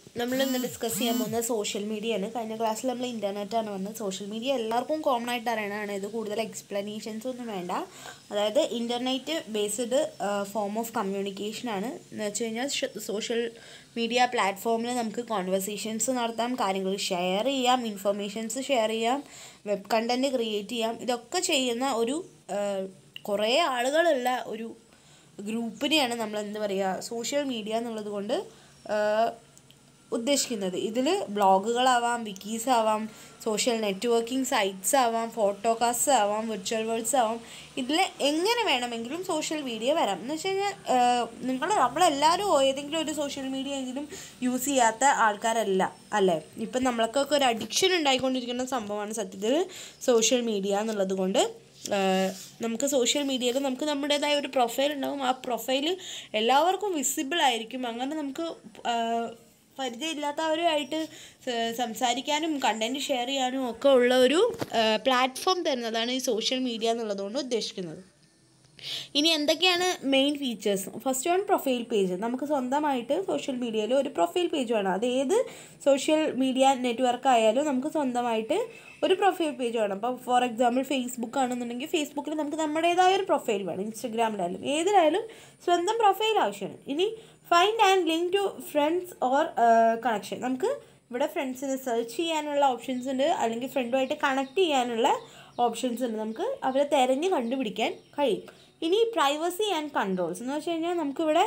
നമ്മൾ ഇന്ന് ഡിസ്കസ് ചെയ്യാൻ പോകുന്നത് സോഷ്യൽ മീഡിയയാണ് കഴിഞ്ഞ ക്ലാസ്സിൽ നമ്മൾ ഇൻ്റർനെറ്റാണ് വന്നത് സോഷ്യൽ മീഡിയ എല്ലാവർക്കും കോമൺ ആയിട്ട് അറിയണതാണ് ഇത് കൂടുതൽ എക്സ്പ്ലനേഷൻസ് ഒന്നും വേണ്ട അതായത് ഇൻ്റർനെറ്റ് ബേസ്ഡ് ഫോം ഓഫ് കമ്മ്യൂണിക്കേഷനാണ് എന്ന് വെച്ച് കഴിഞ്ഞാൽ സോഷ്യൽ മീഡിയ പ്ലാറ്റ്ഫോമിൽ നമുക്ക് കോൺവെർസേഷൻസ് നടത്താം കാര്യങ്ങൾ ഷെയർ ചെയ്യാം ഇൻഫർമേഷൻസ് ഷെയർ ചെയ്യാം വെബ് കണ്ടൻറ്റ് ക്രിയേറ്റ് ചെയ്യാം ഇതൊക്കെ ചെയ്യുന്ന ഒരു കുറേ ആളുകളുള്ള ഒരു ഗ്രൂപ്പിനെയാണ് നമ്മൾ എന്ത് പറയുക സോഷ്യൽ മീഡിയ എന്നുള്ളത് കൊണ്ട് ഉദ്ദേശിക്കുന്നത് ഇതിൽ ബ്ലോഗുകളാവാം വിക്കീസ് ആവാം സോഷ്യൽ നെറ്റ്വർക്കിംഗ് സൈറ്റ്സ് ആവാം ഫോട്ടോകാസ്റ്റ് ആവാം വിർച്വൽ വേൾഡ്സ് ആവാം ഇതിൽ എങ്ങനെ വേണമെങ്കിലും സോഷ്യൽ മീഡിയ വരാം എന്ന് വെച്ച് കഴിഞ്ഞാൽ നിങ്ങൾ നമ്മളെല്ലാവരും ഏതെങ്കിലും ഒരു സോഷ്യൽ മീഡിയ എങ്കിലും യൂസ് ചെയ്യാത്ത ആൾക്കാരല്ല അല്ലേ ഇപ്പം നമ്മൾക്കൊക്കെ ഒരു അഡിക്ഷൻ ഉണ്ടായിക്കൊണ്ടിരിക്കുന്ന സംഭവമാണ് സത്യത്തിൽ സോഷ്യൽ മീഡിയ എന്നുള്ളത് കൊണ്ട് നമുക്ക് സോഷ്യൽ മീഡിയയിൽ നമുക്ക് നമ്മുടേതായ ഒരു പ്രൊഫൈൽ ഉണ്ടാവും ആ പ്രൊഫൈൽ എല്ലാവർക്കും വിസിബിൾ ആയിരിക്കും അങ്ങനെ നമുക്ക് പരിചയമില്ലാത്തവരുമായിട്ട് സംസാരിക്കാനും കണ്ടൻറ്റ് ഷെയർ ചെയ്യാനും ഒക്കെ ഉള്ള ഒരു പ്ലാറ്റ്ഫോം തരുന്നതാണ് ഈ സോഷ്യൽ മീഡിയ എന്നുള്ളതുകൊണ്ട് ഉദ്ദേശിക്കുന്നത് ഇനി എന്തൊക്കെയാണ് main features first one profile page നമുക്ക് സ്വന്തമായിട്ട് സോഷ്യൽ മീഡിയയിൽ ഒരു പ്രൊഫൈൽ പേജ് വേണം അത് ഏത് സോഷ്യൽ മീഡിയ നെറ്റ്വർക്ക് ആയാലും നമുക്ക് സ്വന്തമായിട്ട് ഒരു പ്രൊഫൈൽ പേജ് വേണം അപ്പോൾ ഫോർ എക്സാമ്പിൾ ഫേസ്ബുക്ക് ആണെന്നുണ്ടെങ്കിൽ ഫേസ്ബുക്കിൽ നമുക്ക് നമ്മുടേതായ ഒരു പ്രൊഫൈൽ വേണം ഇൻസ്റ്റഗ്രാമിലായാലും ഏതിലായാലും സ്വന്തം പ്രൊഫൈൽ ആവശ്യമാണ് ഇനി find and link to friends or connection നമുക്ക് ഇവിടെ ഫ്രണ്ട്സിനെ സെർച്ച് ചെയ്യാനുള്ള ഓപ്ഷൻസ് ഉണ്ട് അല്ലെങ്കിൽ ഫ്രണ്ടുമായിട്ട് കണക്ട് ചെയ്യാനുള്ള ഓപ്ഷൻസ് ഉണ്ട് നമുക്ക് അവരെ തിരഞ്ഞ് കണ്ടുപിടിക്കാൻ കഴിയും ഇനി പ്രൈവസി ആൻഡ് കൺട്രോൾസ് എന്ന് വെച്ച് കഴിഞ്ഞാൽ നമുക്കിവിടെ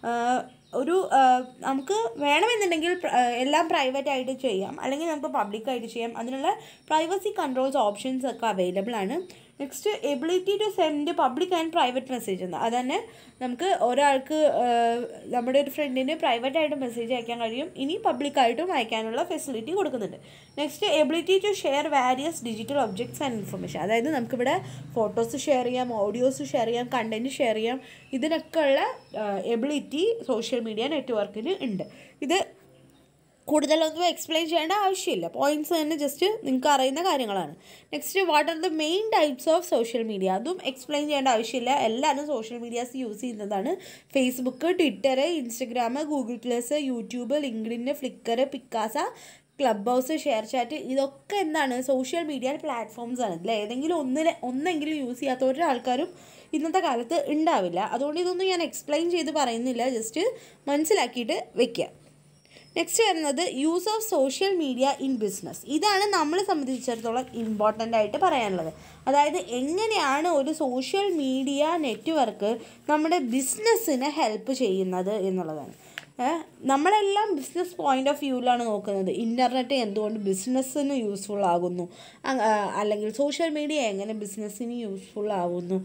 ഒരു നമുക്ക് വേണമെന്നുണ്ടെങ്കിൽ എല്ലാം പ്രൈവറ്റ് ആയിട്ട് ചെയ്യാം അല്ലെങ്കിൽ നമുക്ക് പബ്ലിക്കായിട്ട് ചെയ്യാം അതിനുള്ള പ്രൈവസി കൺട്രോൾസ് ഓപ്ഷൻസ് ഒക്കെ അവൈലബിൾ ആണ് next ability to send public and private message ഉണ്ട് അത് തന്നെ നമുക്ക് ഒരാൾക്ക് നമ്മുടെ ഒരു ഫ്രണ്ടിന് പ്രൈവറ്റ് ആയിട്ട് മെസ്സേജ് അയക്കാൻ കഴിയും ഇനി പബ്ലിക്കായിട്ടും അയക്കാനുള്ള ഫെസിലിറ്റി കൊടുക്കുന്നുണ്ട് next ability to share various digital objects and information അതായത് നമുക്കിവിടെ ഫോട്ടോസ് ഷെയർ ചെയ്യാം ഓഡിയോസ് ഷെയർ ചെയ്യാം കണ്ടൻറ്റ് ഷെയർ ചെയ്യാം ഇതിനൊക്കെ ഉള്ള എബിലിറ്റി സോഷ്യൽ മീഡിയ നെറ്റ്വർക്കിന് ഉണ്ട് ഇത് കൂടുതലൊന്നും എക്സ്പ്ലെയിൻ ചെയ്യേണ്ട ആവശ്യമില്ല പോയിന്റ്സ് തന്നെ ജസ്റ്റ് നിങ്ങൾക്ക് അറിയുന്ന കാര്യങ്ങളാണ് next what are the main types of social media അതും എക്സ്പ്ലെയിൻ ചെയ്യേണ്ട ആവശ്യമില്ല എല്ലാവരും സോഷ്യൽ മീഡിയാസ് യൂസ് ചെയ്യുന്നതാണ് Facebook Twitter Instagram Google plus YouTube LinkedIn Flickr Picasa Clubhouse ShareChat ഇതൊക്കെ എന്താണ് സോഷ്യൽ മീഡിയ പ്ലാറ്റ്ഫോംസ് ആണ് ഇതിൽ ഏതെങ്കിലും ഒന്നിൽ ഒന്നെങ്കിലും യൂസ് ചെയ്യാത്ത ഒരാൾക്കാരും ഇന്നത്തെ കാലത്ത് ഉണ്ടാവില്ല അതുകൊണ്ട് ഇതൊന്നും ഞാൻ എക്സ്പ്ലെയിൻ ചെയ്ത് പറയുന്നില്ല ജസ്റ്റ് മനസ്സിലാക്കിയിട്ട് വെക്കുക നെക്സ്റ്റ് വരുന്നത് use of social media in business ഇതാണ് നമ്മളെ സംബന്ധിച്ചിടത്തോളം ഇമ്പോർട്ടൻ്റ് ആയിട്ട് പറയാനുള്ളത് അതായത് എങ്ങനെയാണ് ഒരു സോഷ്യൽ മീഡിയ നെറ്റ്വർക്ക് നമ്മുടെ ബിസിനസ്സിനെ ഹെൽപ്പ് ചെയ്യുന്നത് എന്നുള്ളതാണ് നമ്മളെല്ലാം ബിസിനസ് പോയിൻ്റ് ഓഫ് വ്യൂവിലാണ് നോക്കുന്നത് ഇൻ്റർനെറ്റ് എന്തുകൊണ്ട് ബിസിനസ്സിന് യൂസ്ഫുൾ ആകുന്നു അല്ലെങ്കിൽ സോഷ്യൽ മീഡിയ എങ്ങനെ ബിസിനസ്സിന് യൂസ്ഫുൾ ആകുന്നു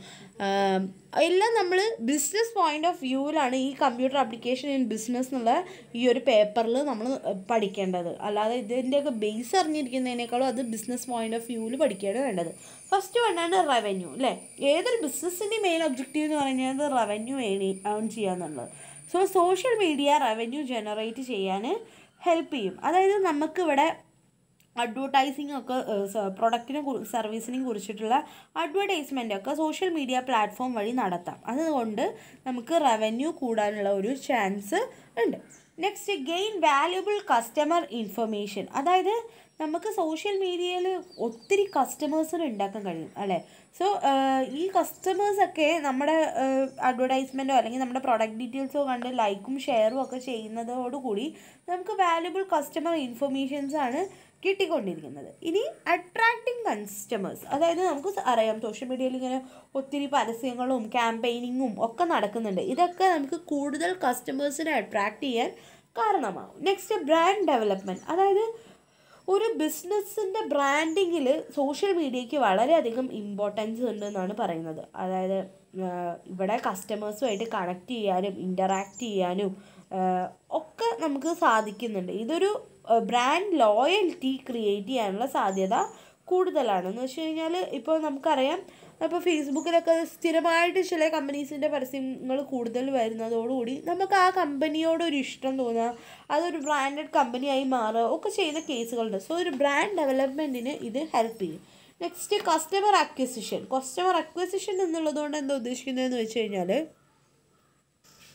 എല്ലാം നമ്മൾ ബിസിനസ് പോയിൻ്റ് ഓഫ് വ്യൂവിലാണ് ഈ കമ്പ്യൂട്ടർ ആപ്ലിക്കേഷൻ ഇൻ ബിസിനസ് എന്നുള്ള ഈ ഒരു പേപ്പറിൽ നമ്മൾ പഠിക്കേണ്ടത് അല്ലാതെ ഇതിൻ്റെയൊക്കെ ബേസ് അറിഞ്ഞിരിക്കുന്നതിനേക്കാളും അത് ബിസിനസ് പോയിൻ്റ് ഓഫ് വ്യൂവിൽ പഠിക്കുകയാണ് വേണ്ടത് ഫസ്റ്റ് വണ്ണാണ് റവന്യൂ അല്ലേ ഏതൊരു ബിസിനസ്സിൻ്റെ മെയിൻ ഒബ്ജക്റ്റീവ് എന്ന് പറയുന്നത് റവന്യൂ ഏണി ഏൺ ചെയ്യുക എന്നുള്ളത് so social media revenue generate ചെയ്യാൻ ഹെൽപ്പ് ചെയ്യും അതായത് നമുക്കിവിടെ അഡ്വർടൈസിങ് ഒക്കെ പ്രൊഡക്റ്റിനെ സർവീസിനെയും കുറിച്ചിട്ടുള്ള അഡ്വർടൈസ്മെൻ്റ് ഒക്കെ സോഷ്യൽ മീഡിയ പ്ലാറ്റ്ഫോം വഴി നടത്താം അതുകൊണ്ട് നമുക്ക് റവന്യൂ കൂടാനുള്ള ഒരു ചാൻസ് ഉണ്ട് next gain valuable customer information അതായത് നമുക്ക് സോഷ്യൽ മീഡിയയിൽ ഒത്തിരി കസ്റ്റമേഴ്സിന് ഉണ്ടാക്കാൻ കഴിയും അല്ലേ സോ ഈ കസ്റ്റമേഴ്സൊക്കെ നമ്മുടെ അഡ്വർടൈസ്മെൻറ്റോ അല്ലെങ്കിൽ നമ്മുടെ പ്രൊഡക്റ്റ് ഡീറ്റെയിൽസോ കണ്ട് ലൈക്കും ഷെയറും ഒക്കെ ചെയ്യുന്നതോടുകൂടി നമുക്ക് വാല്യുബിൾ കസ്റ്റമർ ഇൻഫർമേഷൻസ് ആണ് കിട്ടിക്കൊണ്ടിരിക്കുന്നത് ഇനി അട്രാക്റ്റിംഗ് കസ്റ്റമേഴ്സ് അതായത് നമുക്ക് അറിയാം സോഷ്യൽ മീഡിയയിൽ ഇങ്ങനെ ഒത്തിരി പരസ്യങ്ങളും ക്യാമ്പയിനിങ്ങും ഒക്കെ നടക്കുന്നുണ്ട് ഇതൊക്കെ നമുക്ക് കൂടുതൽ കസ്റ്റമേഴ്സിനെ അട്രാക്റ്റ് ചെയ്യാൻ കാരണമാവും നെക്സ്റ്റ് ബ്രാൻഡ് ഡെവലപ്മെൻറ്റ് അതായത് ഒരു ബിസിനസ്സിൻ്റെ ബ്രാൻഡിങ്ങിൽ സോഷ്യൽ മീഡിയയ്ക്ക് വളരെയധികം ഇമ്പോർട്ടൻസ് ഉണ്ട് എന്നാണ് പറയുന്നത് അതായത് ഇവിടെ കസ്റ്റമേഴ്സുമായിട്ട് കണക്ട് ചെയ്യാനും ഇൻ്ററാക്ട് ചെയ്യാനും ഒക്കെ നമുക്ക് സാധിക്കുന്നുണ്ട് ഇതൊരു ബ്രാൻഡ് ലോയൽറ്റി ക്രിയേറ്റ് ചെയ്യാനുള്ള സാധ്യത കൂടുതലാണ് എന്ന് വെച്ച് കഴിഞ്ഞാൽ ഇപ്പോൾ നമുക്കറിയാം അപ്പോൾ ഫേസ്ബുക്കിലൊക്കെ സ്ഥിരമായിട്ട് ചില കമ്പനീസിൻ്റെ പരസ്യങ്ങൾ കൂടുതൽ വരുന്നതോടുകൂടി നമുക്ക് ആ കമ്പനിയോട് ഒരു ഇഷ്ടം തോന്നുക അതൊരു ബ്രാൻഡഡ് കമ്പനിയായി മാറുക ഒക്കെ ചെയ്യുന്ന കേസുകളുണ്ട് സോ ഒരു ബ്രാൻഡ് ഡെവലപ്മെൻറ്റിന് ഇത് ഹെൽപ്പ് ചെയ്യും next customer acquisition customer acquisition എന്നുള്ളത് കൊണ്ട് എന്താ ഉദ്ദേശിക്കുന്നതെന്ന് വെച്ച് കഴിഞ്ഞാൽ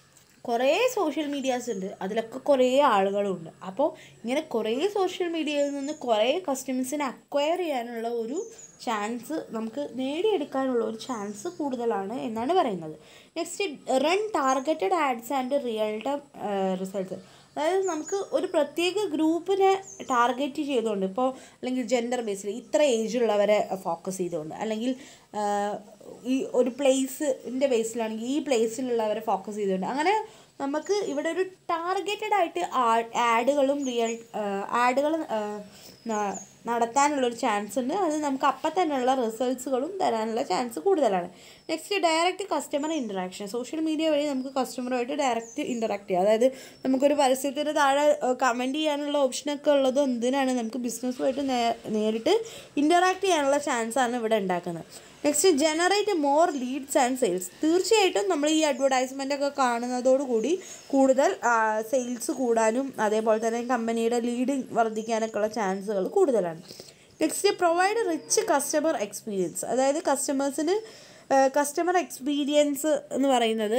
കുറേ സോഷ്യൽ മീഡിയാസ് ഉണ്ട് അതിലൊക്കെ കുറേ ആളുകളുണ്ട് അപ്പോൾ ഇങ്ങനെ കുറേ സോഷ്യൽ മീഡിയയിൽ നിന്ന് കുറേ കസ്റ്റമേഴ്സിനെ അക്വയർ ചെയ്യാനുള്ള ഒരു ചാൻസ് നമുക്ക് നേടിയെടുക്കാനുള്ള ഒരു ചാൻസ് കൂടുതലാണ് എന്നാണ് പറയുന്നത് next run targeted ads and real time results അതായത് നമുക്ക് ഒരു പ്രത്യേക ഗ്രൂപ്പിനെ ടാർഗറ്റ് ചെയ്തുകൊണ്ട് ഇപ്പോൾ അല്ലെങ്കിൽ ജെൻഡർ ബേസിൽ ഇത്ര ഏജുള്ളവരെ ഫോക്കസ് ചെയ്തുകൊണ്ട് അല്ലെങ്കിൽ ഈ ഒരു പ്ലേസിൻ്റെ ബേസിലാണെങ്കിൽ ഈ പ്ലേസിലുള്ളവരെ ഫോക്കസ് ചെയ്തുകൊണ്ട് അങ്ങനെ നമുക്ക് ഇവിടെ ഒരു ടാർഗറ്റഡ് ആയിട്ട് ആഡുകളും റിയൽ ആഡുകൾ നടത്താനുള്ളൊരു ചാൻസ് ഉണ്ട് അത് നമുക്ക് അപ്പം തന്നെയുള്ള റിസൾട്ട്സുകളും തരാനുള്ള ചാൻസ് കൂടുതലാണ് next direct customer interaction social media വഴി നമുക്ക് കസ്റ്റമറുമായിട്ട് ഡയറക്റ്റ് ഇൻറ്ററാക്ട് ചെയ്യാം അതായത് നമുക്കൊരു പരസ്യത്തിന് താഴെ കമൻറ്റ് ചെയ്യാനുള്ള ഓപ്ഷനൊക്കെ ഉള്ളത് എന്തിനാണ് നമുക്ക് ബിസിനസ്സുമായിട്ട് നേ നേരിട്ട് ഇൻറ്ററാക്ട് ചെയ്യാനുള്ള ചാൻസാണ് ഇവിടെ ഉണ്ടാക്കുന്നത് next generate more leads and sales തീർച്ചയായിട്ടും നമ്മൾ ഈ അഡ്വർടൈസ്മെൻ്റ് ഒക്കെ കാണുന്നതോടുകൂടി കൂടുതൽ സെയിൽസ് കൂടാനും അതേപോലെ തന്നെ കമ്പനിയുടെ ലീഡ് വർദ്ധിക്കാനൊക്കെ ഉള്ള ചാൻസുകൾ കൂടുതലാണ് next provide rich customer experience അതായത് കസ്റ്റമേഴ്സിന് കസ്റ്റമർ എക്സ്പീരിയൻസ് എന്ന് പറയുന്നത്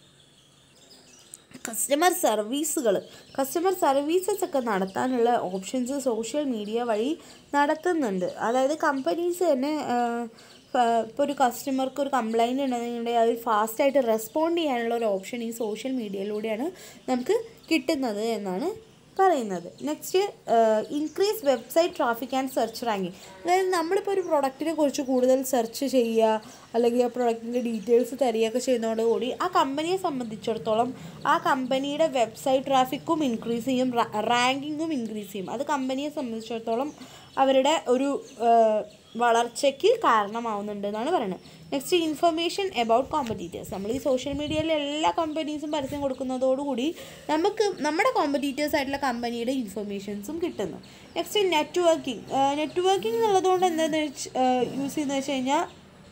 കസ്റ്റമർ സർവീസുകൾ കസ്റ്റമർ സർവീസസ് ഒക്കെ നടത്താനുള്ള ഓപ്ഷൻസ് സോഷ്യൽ മീഡിയ വഴി നടത്തുന്നുണ്ട് അതായത് കമ്പനീസ് തന്നെ ഇപ്പോൾ ഒരു കസ്റ്റമർക്ക് ഒരു കംപ്ലൈൻറ്റ് ഉണ്ടെന്നുണ്ടെങ്കിൽ അത് ഫാസ്റ്റായിട്ട് റെസ്പോണ്ട് ചെയ്യാനുള്ള ഒരു ഓപ്ഷൻ ഈ സോഷ്യൽ മീഡിയയിലൂടെയാണ് നമുക്ക് കിട്ടുന്നത് എന്നാണ് പറയുന്നത് next increase website traffic and search ranking അതായത് നമ്മളിപ്പോൾ ഒരു പ്രൊഡക്റ്റിനെ കുറിച്ച് കൂടുതൽ സെർച്ച് ചെയ്യുക അല്ലെങ്കിൽ ആ പ്രൊഡക്റ്റിൻ്റെ ഡീറ്റെയിൽസ് തരികയൊക്കെ ചെയ്യുന്നതോടുകൂടി ആ കമ്പനിയെ സംബന്ധിച്ചിടത്തോളം ആ കമ്പനിയുടെ വെബ്സൈറ്റ് ട്രാഫിക്കും ഇൻക്രീസ് ചെയ്യും റാങ്കിങ്ങും ഇൻക്രീസ് ചെയ്യും അത് കമ്പനിയെ സംബന്ധിച്ചിടത്തോളം അവരുടെ ഒരു വളർച്ചയ്ക്ക് കാരണമാവുന്നുണ്ട് എന്നാണ് പറയുന്നത് നെക്സ്റ്റ് ഇൻഫർമേഷൻ എബൌട്ട് കോമ്പറ്റീറ്റേഴ്സ് നമ്മൾ ഈ സോഷ്യൽ മീഡിയയിലെ എല്ലാ കമ്പനീസും പരസ്യം കൊടുക്കുന്നതോടുകൂടി നമുക്ക് നമ്മുടെ കോമ്പറ്റീറ്റേഴ്സ് ആയിട്ടുള്ള കമ്പനിയുടെ ഇൻഫർമേഷൻസും കിട്ടുന്നു നെക്സ്റ്റ് നെറ്റ്വർക്കിംഗ് നെറ്റ്വർക്കിംഗ് എന്നുള്ളതുകൊണ്ട് എന്താണെന്ന് വെച്ച് യൂസ് ചെയ്യുന്നത് വെച്ച് കഴിഞ്ഞാൽ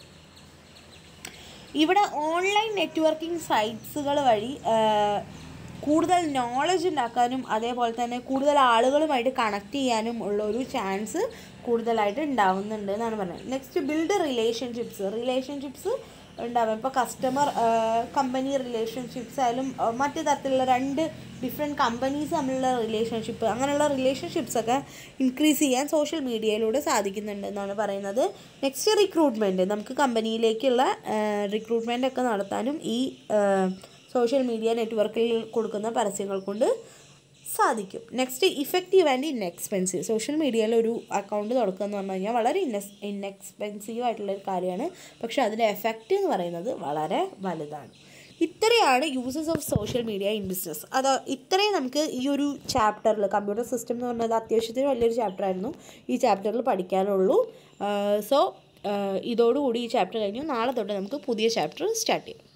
ഇവിടെ ഓൺലൈൻ നെറ്റ്വർക്കിംഗ് സൈറ്റ്സുകൾ വഴി കൂടുതൽ നോളജ് ഉണ്ടാക്കാനും അതേപോലെ തന്നെ കൂടുതൽ ആളുകളുമായിട്ട് കണക്ട് ചെയ്യാനും ഉള്ള ഒരു ചാൻസ് കൂടുതലായിട്ട് ഉണ്ടാവുന്നുണ്ട് എന്നാണ് പറയുന്നത് നെക്സ്റ്റ് ബിൽഡ് റിലേഷൻഷിപ്സ് റിലേഷൻഷിപ്സ് ഉണ്ടാവും ഇപ്പോൾ കസ്റ്റമർ കമ്പനി റിലേഷൻഷിപ്സ് ആയാലും മറ്റു തരത്തിലുള്ള രണ്ട് ഡിഫറെൻറ്റ് കമ്പനീസ് തമ്മിലുള്ള റിലേഷൻഷിപ്പ് അങ്ങനെയുള്ള റിലേഷൻഷിപ്സ് ഒക്കെ ഇൻക്രീസ് ചെയ്യാൻ സോഷ്യൽ മീഡിയയിലൂടെ സാധിക്കുന്നുണ്ട് എന്നാണ് പറയുന്നത് നെക്സ്റ്റ് റിക്രൂട്ട്മെൻറ്റ് നമുക്ക് കമ്പനിയിലേക്കുള്ള റിക്രൂട്ട്മെൻ്റ് ഒക്കെ നടത്താനും ഈ സോഷ്യൽ മീഡിയ നെറ്റ്വർക്കിൽ കൊടുക്കുന്ന പരസ്യങ്ങൾ കൊണ്ട് സാധിക്കും next effective and inexpensive social മീഡിയയിൽ ഒരു അക്കൗണ്ട് തുറക്കുക എന്ന് പറഞ്ഞു കഴിഞ്ഞാൽ വളരെ ഇൻഎസ് ഇൻഎക്സ്പെൻസീവ് ആയിട്ടുള്ള ഒരു കാര്യമാണ് പക്ഷേ അതിൻ്റെ എഫക്റ്റ് എന്ന് പറയുന്നത് വളരെ വലുതാണ് ഇത്രയാണ് uses of social media in business അത് ഇത്രയും നമുക്ക് ഈ ഒരു ചാപ്റ്ററിൽ കമ്പ്യൂട്ടർ സിസ്റ്റം എന്ന് പറഞ്ഞത് അത്യാവശ്യത്തിന് വലിയൊരു ചാപ്റ്റർ ആയിരുന്നു ഈ ചാപ്റ്ററിൽ പഠിക്കാനുള്ളൂ സോ ഇതോടുകൂടി ഈ ചാപ്റ്റർ കഴിഞ്ഞു നാളെ തൊട്ട് നമുക്ക് പുതിയ ചാപ്റ്റർ സ്റ്റാർട്ട് ചെയ്യാം